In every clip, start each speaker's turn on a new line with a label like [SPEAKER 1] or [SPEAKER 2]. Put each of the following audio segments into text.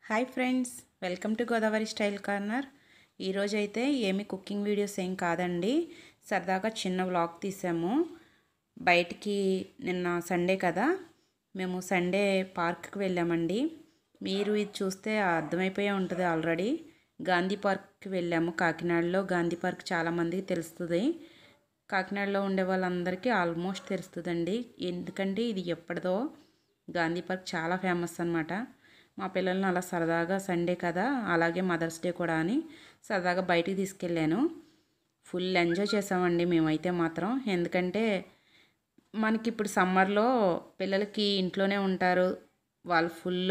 [SPEAKER 1] Hi friends welcome to Godavari style corner ఈరోజు అయితే ఏమి కుకింగ్ వీడియోస్ ఏం కాదండి సరదాగా చిన్న వ్లాగ్ తీసాము బయటికి నిన్న సండే కదా మేము సండే పార్క్కి వెళ్ళామండి మీరు ఇది చూస్తే అర్థమైపోయే ఉంటుంది ఆల్రెడీ గాంధీ పార్క్కి వెళ్ళాము కాకినాడలో గాంధీ పార్క్ చాలామందికి తెలుస్తుంది కాకినాడలో ఉండే వాళ్ళందరికీ ఆల్మోస్ట్ తెలుస్తుందండి ఎందుకంటే ఇది ఎప్పటిదో గాంధీ పార్క్ చాలా ఫేమస్ అనమాట మా పిల్లల్ని అలా సరదాగా సండే కదా అలాగే మదర్స్ డే కూడా అని సరదాగా బయటికి తీసుకెళ్ళాను ఫుల్ ఎంజాయ్ చేసామండి మేమైతే మాత్రం ఎందుకంటే మనకి ఇప్పుడు సమ్మర్లో పిల్లలకి ఇంట్లోనే ఉంటారు వాళ్ళు ఫుల్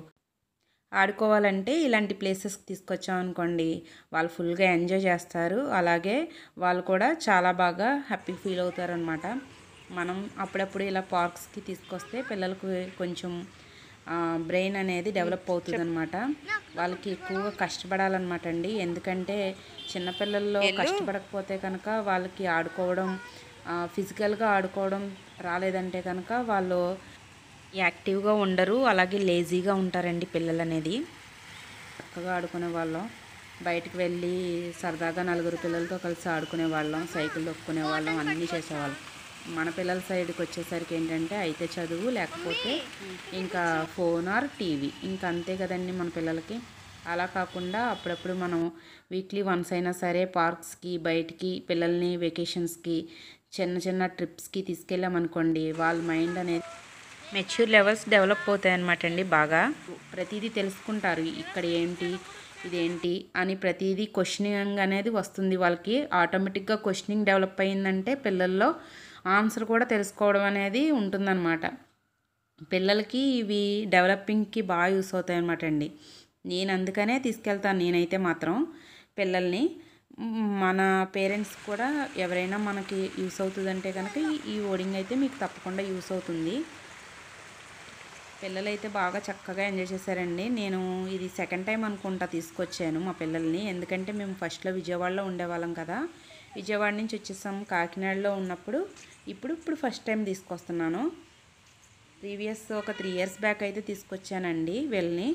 [SPEAKER 1] ఆడుకోవాలంటే ఇలాంటి ప్లేసెస్కి తీసుకొచ్చాం అనుకోండి వాళ్ళు ఫుల్గా ఎంజాయ్ చేస్తారు అలాగే వాళ్ళు కూడా చాలా బాగా హ్యాపీ ఫీల్ అవుతారు అనమాట మనం అప్పుడప్పుడు ఇలా పార్క్స్కి తీసుకొస్తే పిల్లలకు కొంచెం బ్రెయిన్ అనేది డెవలప్ అవుతుంది అనమాట వాళ్ళకి ఎక్కువగా కష్టపడాలన్నమాట అండి ఎందుకంటే చిన్నపిల్లల్లో కష్టపడకపోతే కనుక వాళ్ళకి ఆడుకోవడం ఫిజికల్గా ఆడుకోవడం రాలేదంటే కనుక వాళ్ళు యాక్టివ్గా ఉండరు అలాగే లేజీగా ఉంటారండి పిల్లలు అనేది చక్కగా ఆడుకునే వాళ్ళం బయటికి వెళ్ళి సరదాగా నలుగురు పిల్లలతో కలిసి ఆడుకునే వాళ్ళం సైకిల్ తొక్కునే వాళ్ళం అన్నీ చేసేవాళ్ళం మన పిల్లల సైడ్కి వచ్చేసరికి ఏంటంటే అయితే చదువు లేకపోతే ఇంకా ఫోన్ ఆర్ టీవీ ఇంకా అంతే కదండి మన పిల్లలకి అలా కాకుండా అప్పుడప్పుడు మనం వీక్లీ వన్స్ అయినా సరే పార్క్స్కి బయటికి పిల్లల్ని వెకేషన్స్కి చిన్న చిన్న ట్రిప్స్కి తీసుకెళ్ళామనుకోండి వాళ్ళ మైండ్ అనేది మెచ్యూర్ లెవెల్స్ డెవలప్ అవుతాయి అనమాట అండి బాగా ప్రతిదీ తెలుసుకుంటారు ఇక్కడ ఏంటి ఇదేంటి అని ప్రతిదీ క్వశ్చనింగ్ అనేది వస్తుంది వాళ్ళకి ఆటోమేటిక్గా క్వశ్చనింగ్ డెవలప్ అయిందంటే పిల్లల్లో ఆన్సర్ కూడా తెలుసుకోవడం అనేది ఉంటుందన్నమాట పిల్లలకి ఇవి డెవలపింగ్కి బాగా యూస్ అవుతాయి అనమాట అండి నేను అందుకనే తీసుకెళ్తాను నేనైతే మాత్రం పిల్లల్ని మన పేరెంట్స్ కూడా ఎవరైనా మనకి యూస్ అవుతుందంటే కనుక ఈ ఓడింగ్ అయితే మీకు తప్పకుండా యూస్ అవుతుంది పిల్లలైతే బాగా చక్కగా ఎంజాయ్ చేశారండి నేను ఇది సెకండ్ టైం అనుకుంటా తీసుకొచ్చాను మా పిల్లల్ని ఎందుకంటే మేము ఫస్ట్లో విజయవాడలో ఉండేవాళ్ళం కదా విజయవాడ నుంచి వచ్చేసాము కాకినాడలో ఉన్నప్పుడు ఇప్పుడు ఇప్పుడు ఫస్ట్ టైం తీసుకొస్తున్నాను ప్రీవియస్ ఒక త్రీ ఇయర్స్ బ్యాక్ అయితే తీసుకొచ్చానండి వీళ్ళని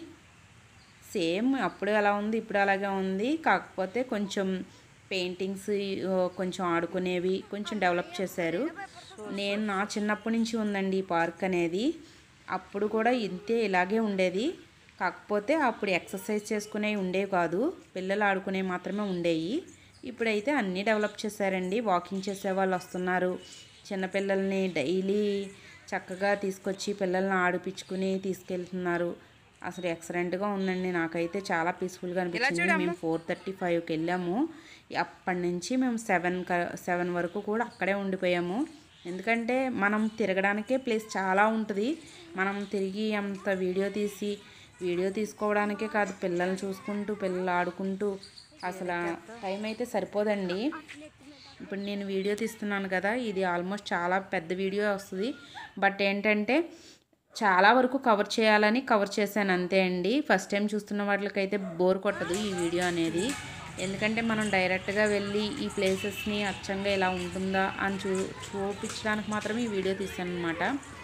[SPEAKER 1] సేమ్ అప్పుడు ఎలా ఉంది ఇప్పుడు అలాగే ఉంది కాకపోతే కొంచెం పెయింటింగ్స్ కొంచెం ఆడుకునేవి కొంచెం డెవలప్ చేశారు నేను నా చిన్నప్పటి నుంచి ఉందండి ఈ పార్క్ అనేది అప్పుడు కూడా ఇంతే ఇలాగే ఉండేది కాకపోతే అప్పుడు ఎక్సర్సైజ్ చేసుకునేవి ఉండేవి కాదు పిల్లలు ఆడుకునేవి మాత్రమే ఉండేవి ఇప్పుడైతే అన్నీ డెవలప్ చేశారండి వాకింగ్ చేసే వాళ్ళు వస్తున్నారు చిన్నపిల్లల్ని డైలీ చక్కగా తీసుకొచ్చి పిల్లల్ని ఆడిపించుకుని తీసుకెళ్తున్నారు అసలు ఎక్సలెంట్గా ఉందండి నాకైతే చాలా పీస్ఫుల్గా అనిపించింది మేము ఫోర్ థర్టీ ఫైవ్కి వెళ్ళాము అప్పటి నుంచి మేము సెవెన్ సెవెన్ వరకు కూడా అక్కడే ఉండిపోయాము ఎందుకంటే మనం తిరగడానికే ప్లేస్ చాలా ఉంటుంది మనం తిరిగి అంత వీడియో తీసి వీడియో తీసుకోవడానికే కాదు పిల్లల్ని చూసుకుంటూ పిల్లలు ఆడుకుంటూ అసలు టైం అయితే సరిపోదండి ఇప్పుడు నేను వీడియో తీస్తున్నాను కదా ఇది ఆల్మోస్ట్ చాలా పెద్ద వీడియో వస్తుంది బట్ ఏంటంటే చాలా వరకు కవర్ చేయాలని కవర్ చేశాను అంతే అండి ఫస్ట్ టైం చూస్తున్న వాళ్ళకైతే బోర్ కొట్టదు ఈ వీడియో అనేది ఎందుకంటే మనం డైరెక్ట్గా వెళ్ళి ఈ ప్లేసెస్ని అచ్చంగా ఇలా ఉంటుందా అని చూ చూపించడానికి మాత్రమే ఈ వీడియో తీసాను అనమాట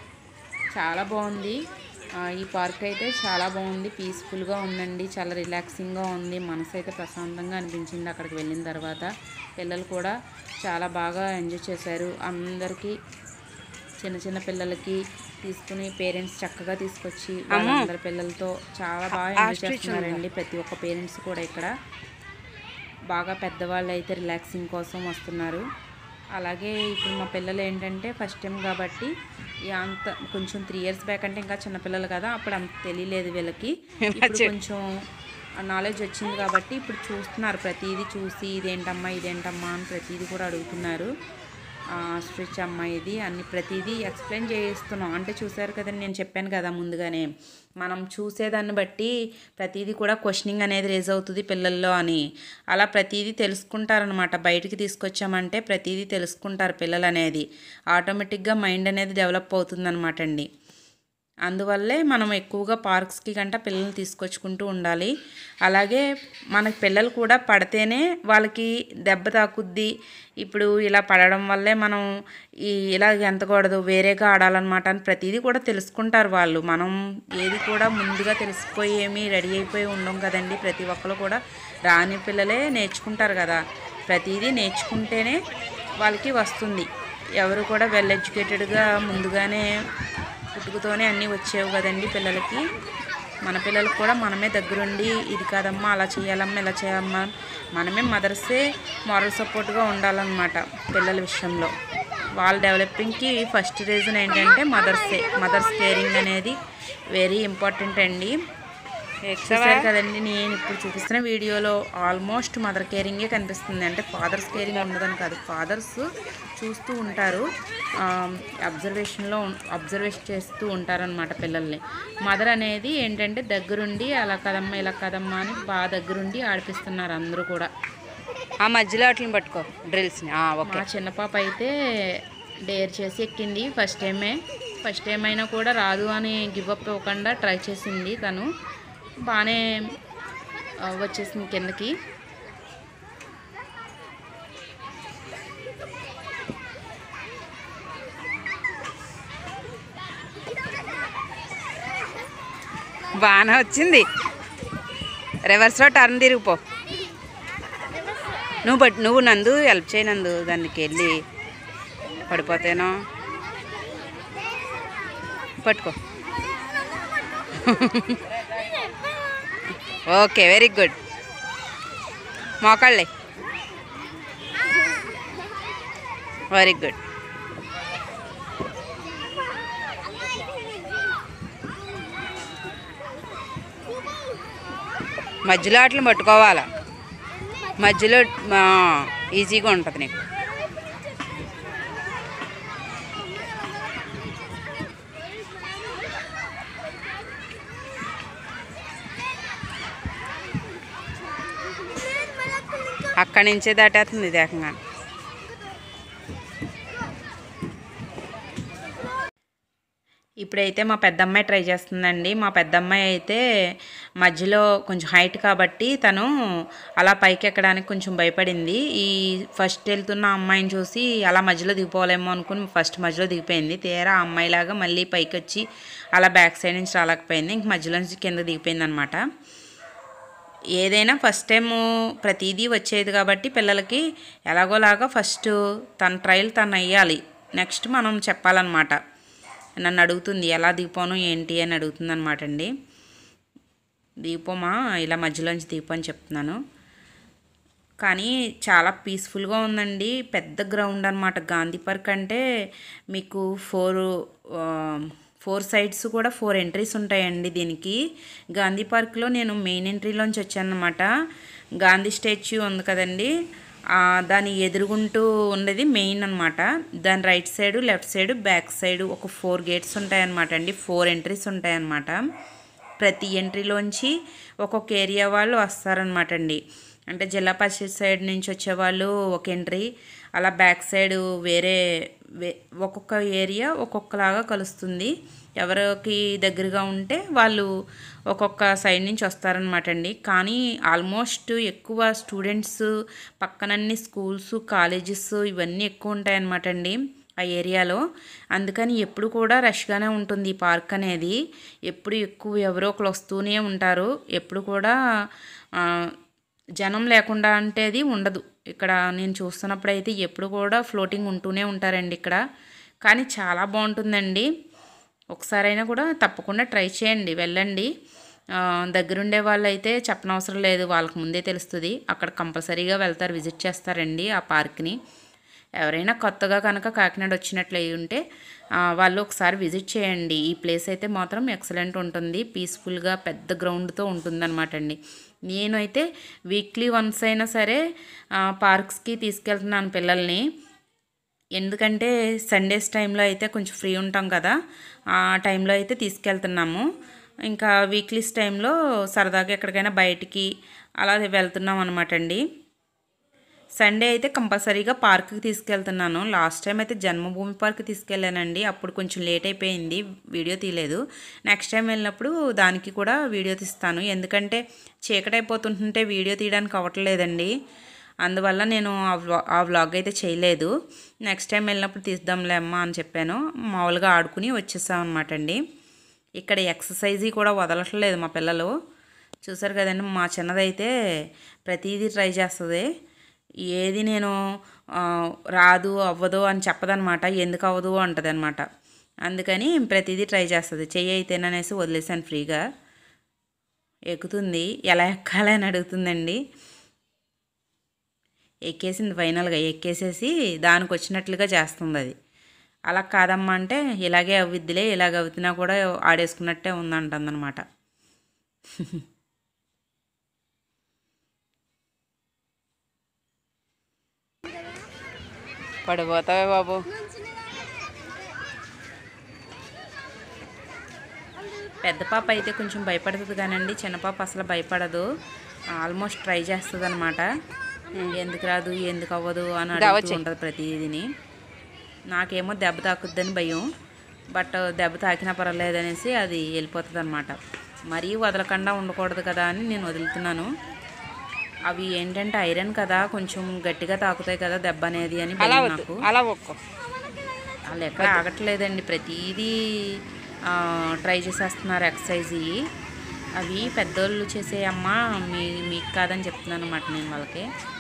[SPEAKER 1] చాలా బాగుంది ఈ పార్క్ అయితే చాలా బాగుంది పీస్ఫుల్గా ఉందండి చాలా రిలాక్సింగ్గా ఉంది మనసు అయితే ప్రశాంతంగా అనిపించింది అక్కడికి వెళ్ళిన తర్వాత పిల్లలు కూడా చాలా బాగా ఎంజాయ్ చేశారు అందరికీ చిన్న చిన్న పిల్లలకి తీసుకుని పేరెంట్స్ చక్కగా తీసుకొచ్చి వాళ్ళందరి పిల్లలతో చాలా బాగా ఎంజాయ్ చేస్తున్నారండి ప్రతి ఒక్క పేరెంట్స్ కూడా ఇక్కడ బాగా పెద్దవాళ్ళు అయితే రిలాక్సింగ్ కోసం వస్తున్నారు అలాగే ఇప్పుడు మా పిల్లలు ఏంటంటే ఫస్ట్ టైం కాబట్టి అంత కొంచెం త్రీ ఇయర్స్ బ్యాక్ అంటే ఇంకా చిన్నపిల్లలు కదా అప్పుడు అంత తెలియలేదు వీళ్ళకి ఇప్పుడు కొంచెం నాలెడ్జ్ వచ్చింది కాబట్టి ఇప్పుడు చూస్తున్నారు ప్రతిదీ చూసి ఇదేంటమ్మా ఇదేంటమ్మా అని ప్రతిదీ కూడా అడుగుతున్నారు స్ట్రిచ్ అమ్మ ఇది అన్ని ప్రతిదీ ఎక్స్ప్లెయిన్ చేయిస్తున్నాం అంటే చూసారు కదండి నేను చెప్పాను కదా ముందుగానే మనం చూసేదాన్ని బట్టి ప్రతిదీ కూడా క్వశ్చనింగ్ అనేది రేజ్ అవుతుంది పిల్లల్లో అని అలా ప్రతిదీ తెలుసుకుంటారనమాట బయటికి తీసుకొచ్చామంటే ప్రతిదీ తెలుసుకుంటారు పిల్లలు అనేది ఆటోమేటిక్గా మైండ్ అనేది డెవలప్ అవుతుంది అనమాట అండి అందువల్లే మనం ఎక్కువగా పార్క్స్కి గంట పిల్లల్ని తీసుకొచ్చుకుంటూ ఉండాలి అలాగే మనకి పిల్లలు కూడా పడితేనే వాళ్ళకి దెబ్బ తాకుద్ది ఇప్పుడు ఇలా పడడం వల్లే మనం ఈ ఇలా ఎంతకూడదు వేరేగా ఆడాలన్నమాట అని ప్రతిదీ కూడా తెలుసుకుంటారు వాళ్ళు మనం ఏది కూడా ముందుగా తెలిసిపోయి ఏమీ రెడీ అయిపోయి ఉండం కదండి ప్రతి ఒక్కరు కూడా రాని పిల్లలే నేర్చుకుంటారు కదా ప్రతిదీ నేర్చుకుంటేనే వాళ్ళకి వస్తుంది ఎవరు కూడా వెల్ ఎడ్యుకేటెడ్గా ముందుగానే పుట్టుకతోనే అన్నీ వచ్చేవి కదండి పిల్లలకి మన పిల్లలకు కూడా మనమే దగ్గరుండి ఇది కాదమ్మా అలా చేయాలమ్మా ఇలా చేయాలమ్మా మనమే మదర్సే మారల్ సపోర్ట్గా ఉండాలన్నమాట పిల్లల విషయంలో వాళ్ళ డెవలపింగ్కి ఫస్ట్ రీజన్ ఏంటంటే మదర్సే మదర్స్ కేరింగ్ అనేది వెరీ ఇంపార్టెంట్ అండి చూసారు కదండి నేను ఇప్పుడు చూపిస్తున్న వీడియోలో ఆల్మోస్ట్ మదర్ కేరింగే కనిపిస్తుంది అంటే ఫాదర్స్ కేరింగ్ ఉండదని కాదు ఫాదర్స్ చూస్తూ ఉంటారు అబ్జర్వేషన్లో అబ్జర్వేషన్ చేస్తూ ఉంటారనమాట పిల్లల్ని మదర్ అనేది ఏంటంటే దగ్గరుండి అలా కదమ్మా ఇలా కదమ్మా అని బాగా దగ్గరుండి ఆడిపిస్తున్నారు అందరూ కూడా
[SPEAKER 2] ఆ మధ్యలో వాటిని పట్టుకో డ్రిల్స్ని ఓకే
[SPEAKER 1] మా చిన్న పాప అయితే డేర్ చేసి ఎక్కింది ఫస్ట్ టైమే ఫస్ట్ టైం అయినా కూడా రాదు అని గివ్ అప్ ఇవ్వకుండా ట్రై చేసింది తను బాగానే ఆ, వచ్చేసింది కిందకి
[SPEAKER 2] బాగానే వచ్చింది రివర్స్లో టర్న్ తిరిగిపో నువ్వు బట్ నువ్వు నందు హెల్ప్ చేయి నందు దానికి వెళ్ళి పడిపోతేనో పట్టుకో ఓకే వెరీ గుడ్ మోకాళ్ళే వెరీ గుడ్ మధ్యలో అట్లా పట్టుకోవాలా మధ్యలో ఆ, ఈజీగా ఉంటుంది నీకు అక్కడి నుంచే దాటేస్తుంది ఇది ఏకంగా
[SPEAKER 1] ఇప్పుడైతే మా పెద్దమ్మాయి ట్రై చేస్తుందండి మా పెద్దమ్మాయి అయితే మధ్యలో కొంచెం హైట్ కాబట్టి తను అలా పైకి ఎక్కడానికి కొంచెం భయపడింది ఈ ఫస్ట్ వెళ్తున్న అమ్మాయిని చూసి అలా మధ్యలో దిగిపోలేమో అనుకుని ఫస్ట్ మధ్యలో దిగిపోయింది తీరా ఆ అమ్మాయిలాగా మళ్ళీ పైకి వచ్చి అలా బ్యాక్ సైడ్ నుంచి రాలేకపోయింది ఇంక మధ్యలో నుంచి కింద దిగిపోయింది అనమాట ఏదైనా ఫస్ట్ టైం ప్రతిదీ వచ్చేది కాబట్టి పిల్లలకి ఎలాగోలాగా ఫస్ట్ తన ట్రయల్ తను అయ్యాలి నెక్స్ట్ మనం చెప్పాలన్నమాట నన్ను అడుగుతుంది ఎలా దిగిపోను ఏంటి అని అడుగుతుంది అనమాట అండి దీపమా ఇలా మధ్యలోంచి దీపం అని చెప్తున్నాను కానీ చాలా పీస్ఫుల్గా ఉందండి పెద్ద గ్రౌండ్ అనమాట గాంధీ పార్క్ అంటే మీకు ఫోర్ ఫోర్ సైడ్స్ కూడా ఫోర్ ఎంట్రీస్ ఉంటాయండి దీనికి గాంధీ పార్క్లో నేను మెయిన్ ఎంట్రీలోంచి వచ్చానమాట గాంధీ స్టాచ్యూ ఉంది కదండి ఆ, దాని ఎదురుగుంటూ ఉండేది మెయిన్ అనమాట దాని right side left side back side ఒక ఫోర్ గేట్స్ ఉంటాయన్నమాట అండి ఫోర్ ఎంట్రీస్ ఉంటాయన్నమాట ప్రతి ఎంట్రీలోంచి ఒక్కొక్క ఏరియా వాళ్ళు వస్తారనమాట అండి అంటే జిల్లా పరిషత్ సైడ్ నుంచి వచ్చేవాళ్ళు ఒక ఎంట్రీ అలా బ్యాక్ సైడ్ వేరే వే ఒక్కొక్క ఏరియా ఒక్కొక్కలాగా కలుస్తుంది ఎవరికి దగ్గరగా ఉంటే వాళ్ళు ఒక్కొక్క సైడ్ నుంచి వస్తారనమాట అండి కానీ ఆల్మోస్ట్ ఎక్కువ స్టూడెంట్స్ పక్కనన్ని స్కూల్స్ కాలేజెస్ ఇవన్నీ ఎక్కువ ఉంటాయన్నమాట అండి ఆ ఏరియాలో అందుకని ఎప్పుడు కూడా రష్గానే ఉంటుంది ఈ పార్క్ అనేది ఎప్పుడు ఎక్కువ ఎవరో ఒకరు వస్తూనే ఉంటారు ఎప్పుడు కూడా ఆ, జనం లేకుండా అంటే అది ఉండదు ఇక్కడ నేను చూస్తున్నప్పుడు అయితే ఎప్పుడు కూడా ఫ్లోటింగ్ ఉంటూనే ఉంటారండి ఇక్కడ కానీ చాలా బాగుంటుందండి ఒకసారైనా కూడా తప్పకుండా ట్రై చేయండి వెళ్ళండి ఆ, దగ్గరుండే వాళ్ళు అయితే చెప్పనవసరం లేదు వాళ్ళకి ముందే తెలుస్తుంది అక్కడ కంపల్సరీగా వెళ్తారు విజిట్ చేస్తారండి ఆ పార్క్ని ఎవరైనా కొత్తగా కనుక కాకినాడ వచ్చినట్లు అయి ఉంటే ఆ, వాళ్ళు ఒకసారి విజిట్ చేయండి ఈ ప్లేస్ అయితే మాత్రం ఎక్సలెంట్ ఉంటుంది పీస్ఫుల్గా పెద్ద గ్రౌండ్తో ఉంటుందన్నమాట అండి నేనైతే వీక్లీ వన్స్ అయినా సరే ఆ, పార్క్స్కి తీసుకెళ్తున్నాను పిల్లల్ని ఎందుకంటే సండేస్ టైంలో అయితే కొంచెం ఫ్రీ ఉంటాం కదా ఆ టైంలో అయితే తీసుకెళ్తున్నాము ఇంకా వీక్లీస్ టైంలో సరదాగా ఎక్కడికైనా బయటికి అలా వెళ్తున్నాం అనమాట అండి సండే అయితే కంపల్సరీగా పార్క్కి తీసుకెళ్తున్నాను లాస్ట్ టైం అయితే జన్మభూమి పార్క్ తీసుకెళ్ళానండి అప్పుడు కొంచెం లేట్ అయిపోయింది వీడియో తీయలేదు నెక్స్ట్ టైం వెళ్ళినప్పుడు దానికి కూడా వీడియో తీస్తాను ఎందుకంటే చీకటి అయిపోతుంటుంటే వీడియో తీయడానికి అవ్వట్లేదండి అందువల్ల నేను ఆ వ్లా ఆ వ్లాగ్ అయితే చేయలేదు నెక్స్ట్ టైం వెళ్ళినప్పుడు తీద్దాంలే అమ్మా అని చెప్పాను మామూలుగా ఆడుకుని వచ్చేసాం అనమాట అండి ఇక్కడ ఎక్సర్సైజ్ కూడా వదలట్లేదు మా పిల్లలు చూసారు కదండి మా చిన్నదైతే ప్రతిదీ ట్రై చేస్తుంది ఏది నేను ఆ, రాదు అవ్వదు అని చెప్పదనమాట ఎందుకు అవ్వదు అంటది అనమాట అందుకని ప్రతిదీ ట్రై చేస్తుంది చెయ్యి అయితేననేసి వదిలేసాను ఫ్రీగా ఎక్కుతుంది ఎలా ఎక్కాలి అని అడుగుతుందండి ఎక్కేసింది ఫైనల్గా ఎక్కేసేసి దానికి వచ్చినట్లుగా చేస్తుంది అది అలా కాదమ్మా అంటే ఇలాగే అవ్విద్దిలే ఇలాగ అవుతున్నా కూడా ఆడేసుకున్నట్టే ఉందంటుందన్నమాట
[SPEAKER 2] పడిపోతావే బాబు
[SPEAKER 1] పెద్ద పాప అయితే కొంచెం భయపడుతుంది కానండి చిన్న పాప అసలు భయపడదు ఆల్మోస్ట్ ట్రై చేస్తుంది అనమాట ఎందుకు రాదు ఎందుకు అవ్వదు అని అడుగుతూ ఉంటుంది ప్రతిదీని నాకేమో దెబ్బ తాకుద్దని భయం బట్ దెబ్బ తాకినా పర్వాలేదు అనేసి అది వెళ్ళిపోతుంది అనమాట మరీ వదలకుండా ఉండకూడదు కదా అని నేను వదులుతున్నాను అవి ఏంటంటే ఐరన్ కదా కొంచెం గట్టిగా తాకుతాయి కదా దెబ్బ అనేది అని
[SPEAKER 2] అలా
[SPEAKER 1] భయం
[SPEAKER 2] వద్దు
[SPEAKER 1] నాకు
[SPEAKER 2] అలా ఒక్కో
[SPEAKER 1] వాళ్ళు ఎక్కడ ఆగట్లేదండి ప్రతిదీ ఆ, ట్రై చేసేస్తున్నారు ఎక్సర్సైజ్ ఇవి. అవి పెద్దోళ్ళు చేసే అమ్మ మీ మీకు కాదని చెప్తున్నాను అనమాట నేను వాళ్ళకి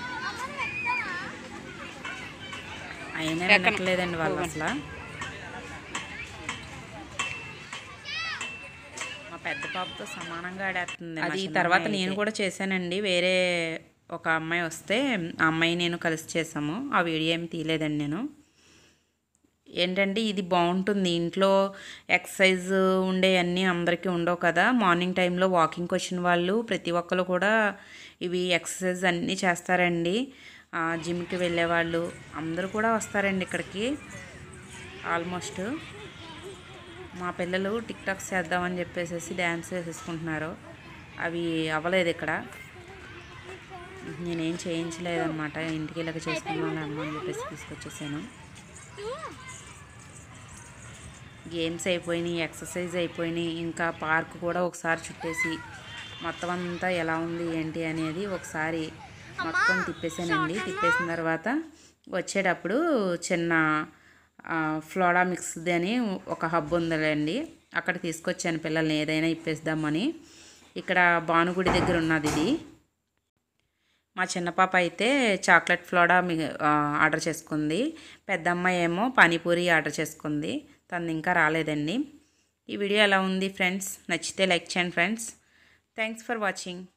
[SPEAKER 1] అయినా వినట్లేదండి వాళ్ళు అసలు మా పెద్ద పాపతో సమానంగా ఆడేస్తుంది అది తర్వాత నేను కూడా చేశానండి వేరే ఒక అమ్మాయి వస్తే ఆ అమ్మాయి నేను కలిసి చేసాము ఆ వీడియో ఏమి తీయలేదండి నేను ఏంటంటే ఇది బాగుంటుంది ఇంట్లో ఎక్సర్సైజ్ ఉండే అన్నీ అందరికీ ఉండవు కదా మార్నింగ్ టైంలో వాకింగ్కి వచ్చిన వాళ్ళు ప్రతి ఒక్కరు కూడా ఇవి ఎక్సర్సైజ్ అన్నీ చేస్తారండి ఆ, జిమ్కి వెళ్ళే వాళ్ళు అందరూ కూడా వస్తారండి ఇక్కడికి ఆల్మోస్ట్ మా పిల్లలు టిక్ టాక్స్ చేద్దామని చెప్పేసి డ్యాన్స్ వేసేసుకుంటున్నారు అవి అవ్వలేదు ఇక్కడ నేనేం చేయించలేదన్నమాట ఇంటికి ఇలాగ చేసుకుందాం అమ్మ అని చెప్పేసి తీసుకొచ్చేసాను గేమ్స్ అయిపోయినాయి ఎక్సర్సైజ్ అయిపోయినాయి ఇంకా పార్క్ కూడా ఒకసారి చుట్టేసి మొత్తం అంతా ఎలా ఉంది ఏంటి అనేది ఒకసారి మొత్తం తిప్పేసానండి తిప్పేసిన తర్వాత వచ్చేటప్పుడు చిన్న ఆ, ఫ్లోడా మిక్స్ది అని ఒక హబ్ ఉందండి అక్కడ తీసుకొచ్చాను పిల్లల్ని ఏదైనా ఇప్పేద్దామని ఇక్కడ భానుగుడి దగ్గర ఉన్నది ఇది మా చిన్న పాప అయితే చాక్లెట్ ఫ్లోడా మీ ఆ, ఆర్డర్ చేసుకుంది పెద్ద అమ్మాయి ఏమో పానీపూరి ఆర్డర్ చేసుకుంది తను ఇంకా రాలేదండి ఈ వీడియో ఎలా ఉంది ఫ్రెండ్స్ నచ్చితే లైక్ చేయండి ఫ్రెండ్స్ థ్యాంక్స్ ఫర్ వాచింగ్